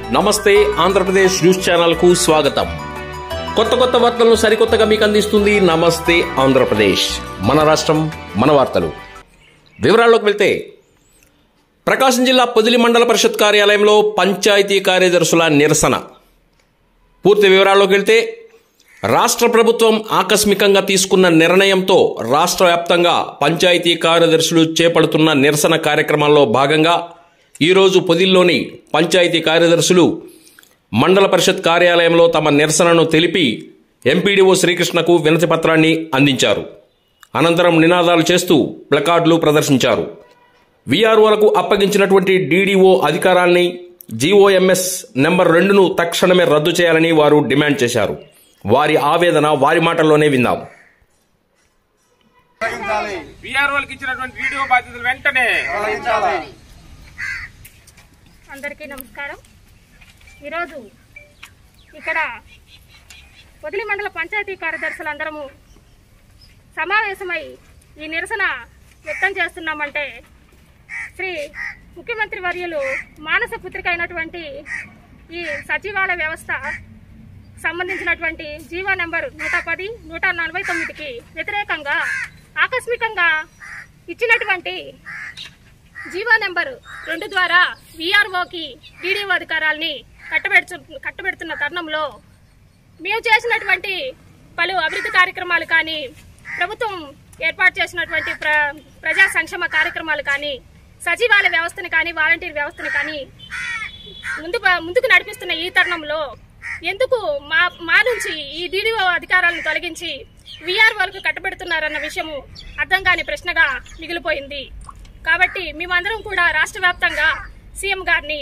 నమస్తే Andhra Pradesh news channel కు స్వాగతం కొత్త కొత్త వార్తలను సరికొత్తగా మీకు అందిస్తుంది నమస్తే ఆంధ్రప్రదేశ్ మన రాష్ట్రం మన వార్తలు వివరాల్లోకి వెళ్తే ప్రకాశం జిల్లా పొదిలి మండల పరిషత్ కార్యాలయంలో పంచాయతీ కార్యదర్శుల నిరసన పూర్తి వివరాల్లోకి వెళ్తే రాష్ట్ర ప్రభుత్వం ఆకస్మికంగా తీసుకున్న నిర్ణయంతో రాష్ట్ర వ్యాప్తంగా పంచాయతీ కార్యదర్శులు చేపడుతున్న నిరసన కార్యక్రమాల్లో భాగంగా ఈరోజు పొదిల్లోని పంచాయతీ కార్యదర్శులు మండల పరిషత్ కార్యాలయంలో తమ నిరసనను తెలిపి ఎంపీడీఓ శ్రీకృష్ణకు వినతి పత్రాన్ని అందించారు అనంతరం నినాదాలు చేస్తూ ప్లకార్డులు ప్రదర్శించారు వీఆర్ఓలకు అప్పగించినటువంటి డీడీఓ అధికారాన్ని జీఓఎంఎస్ నెంబర్ రెండును తక్షణమే రద్దు చేయాలని వారు డిమాండ్ చేశారు వారి ఆవేదన వారి మాటల్లోనే విందాం విఆర్ఓలకు ఇచ్చినటువంటి వీడియో బాధ్యతలు వెంటనే అందరికీ నమస్కారం ఈరోజు ఇక్కడ వదిలి మండల పంచాయతీ కార్యదర్శులందరము సమావేశమై ఈ నిరసన వ్యక్తం చేస్తున్నామంటే శ్రీ ముఖ్యమంత్రి వర్యులు మానస పుత్రిక అయినటువంటి ఈ సచివాలయ వ్యవస్థ సంబంధించినటువంటి జీవో నెంబర్ నూట పది నూట నలభై తొమ్మిదికి వ్యతిరేకంగా ఆకస్మికంగా ఇచ్చినటువంటి జీవో నెంబర్ రెండు ద్వారా విఆర్ఓకి డీడీఓ అధికారాల్ని కట్టబెడుతు కట్టబెడుతున్న తరుణంలో మేము చేసినటువంటి పలు అభివృద్ధి కార్యక్రమాలు కానీ ప్రభుత్వం ఏర్పాటు చేసినటువంటి ప్ర ప్రజా సంక్షేమ కార్యక్రమాలు కానీ సచివాలయ వ్యవస్థను కానీ వాలంటీర్ వ్యవస్థను కానీ ముందు ముందుకు నడిపిస్తున్న ఈ తరుణంలో ఎందుకు మా మా నుంచి ఈ డీడీఓ అధికారాలను తొలగించి వీఆర్ఓలకు కట్టబెడుతున్నారన్న విషయము అర్థం కాని ప్రశ్నగా మిగిలిపోయింది కాబట్టి మేమందరం కూడా రాష్ట్ర వ్యాప్తంగా సీఎం గారిని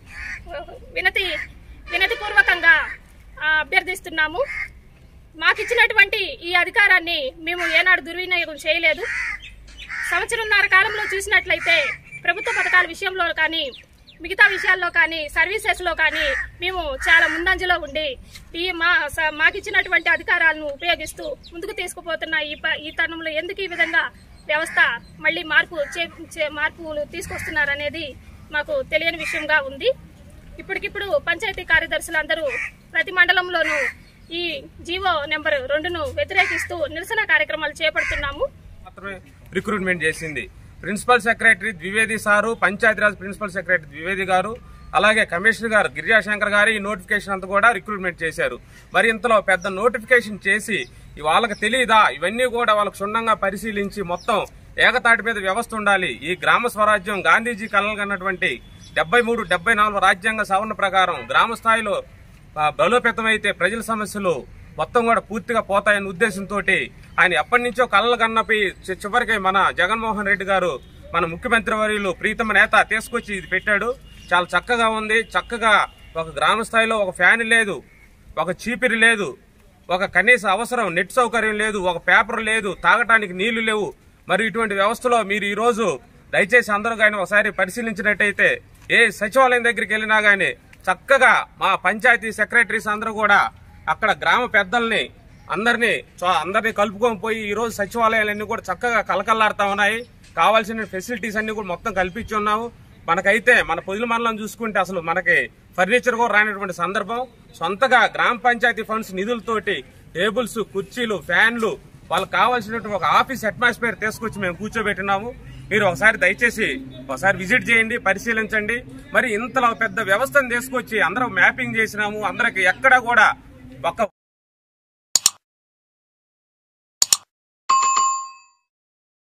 ఆ, వినతి వినతి పూర్వకంగా ఆ, అభ్యర్థిస్తున్నాము మాకిచ్చినటువంటి ఈ అధికారాన్ని మేము ఏనాడు దుర్వినియోగం చేయలేదు సంవత్సరంన్నర కాలంలో చూసినట్లయితే ప్రభుత్వ పథకాల విషయంలో కానీ మిగతా విషయాల్లో కానీ సర్వీసెస్లో కానీ మేము చాలా ముందంజలో ఉండి ఈ మా స- మాకిచ్చినటువంటి అధికారాలను ఉపయోగిస్తూ ముందుకు తీసుకుపోతున్న ఈ ప- ఈ తరుణంలో ఎందుకు ఈ విధంగా వ్యవస్థ మళ్ళీ మార్పు చే- చే- మార్పులు తీసుకొస్తున్నారనేది మాకు తెలియని విషయంగా ఉంది ఇప్పటికిప్పుడు పంచాయతీ కార్యదర్శులందరూ ప్రతి మండలంలోనూ ఈ జీవో నెంబర్ రెండును వ్యతిరేకిస్తూ నిరసన కార్యక్రమాలు చేపడుతున్నాము మాత్రమే రిక్రూట్మెంట్ చేసింది principal secretary Dwivedi sir Panchayati Raj principal secretary Dwivedi గారు అలాగే కమిషనర్ గారు గిరిజాశంకర్ గారు ఈ నోటిఫికేషన్ అంతా కూడా రిక్రూట్మెంట్ చేశారు మరి ఇంతలో పెద్ద నోటిఫికేషన్ చేసి ఈ వాళ్ళకి తెలియదా ఇవన్నీ కూడా వాళ్ళకు క్షుణ్ణంగా పరిశీలించి మొత్తం ఏకతాటి మీద వ్యవస్థ ఉండాలి ఈ గ్రామ స్వరాజ్యం గాంధీజీ కలగన్నటువంటి డెబ్బై మూడు డెబ్బై నాలుగు రాజ్యాంగ సవరణ ప్రకారం గ్రామ స్థాయిలో ఆ, బలోపేతమైతే ప్రజల సమస్యలు మొత్తం కూడా పూర్తిగా పోతాయన్న ఉద్దేశంతో ఆయన ఎప్పటి నుంచో కళ్ళ కన్నపై చి- చివరికి మన జగన్మోహన్ రెడ్డి గారు మన ముఖ్యమంత్రి వర్యులు ప్రీతమ నేత తీసుకొచ్చి ఇది పెట్టాడు చాలా చక్కగా ఉంది చక్కగా ఒక గ్రామ స్థాయిలో ఒక ఫ్యాన్ లేదు ఒక చీపిరి లేదు ఒక కనీస అవసరం నెట్ సౌకర్యం లేదు ఒక పేపర్ లేదు తాగటానికి నీళ్లు లేవు మరి ఇటువంటి వ్యవస్థలో మీరు ఈ రోజు దయచేసి అందరూ కానీ ఒకసారి పరిశీలించినట్టయితే ఏ సచివాలయం దగ్గరికి వెళ్ళినా గానీ చక్కగా మా పంచాయతీ సెక్రటరీస్ అందరూ కూడా అక్కడ గ్రామ పెద్దల్ని అందరినీ చో- అందరినీ కలుపుకొని పోయి ఈ రోజు సచివాలయాలన్నీ కూడా చక్కగా కలకల్లాడుతా ఉన్నాయి కావాల్సిన ఫెసిలిటీస్ అన్ని కూడా మొత్తం కల్పించి ఉన్నాము మనకైతే మన పొదిలి మండలం చూసుకుంటే అసలు మనకి ఫర్నిచర్ కూడా రానటువంటి సందర్భం సొంతగా గ్రామ పంచాయతీ ఫండ్స్ నిధులతోటి టేబుల్స్ కుర్చీలు ఫ్యాన్లు వాళ్ళకి కావాల్సినటువంటి ఒక ఆఫీస్ అట్మాస్ఫియర్ తీసుకొచ్చి మేము కూర్చోబెట్టినాము మీరు ఒకసారి దయచేసి ఒకసారి విజిట్ చేయండి పరిశీలించండి మరి ఇంతలో పెద్ద వ్యవస్థను తీసుకొచ్చి అందరం మ్యాపింగ్ చేసినాము అందరికి ఎక్కడా కూడా ఒక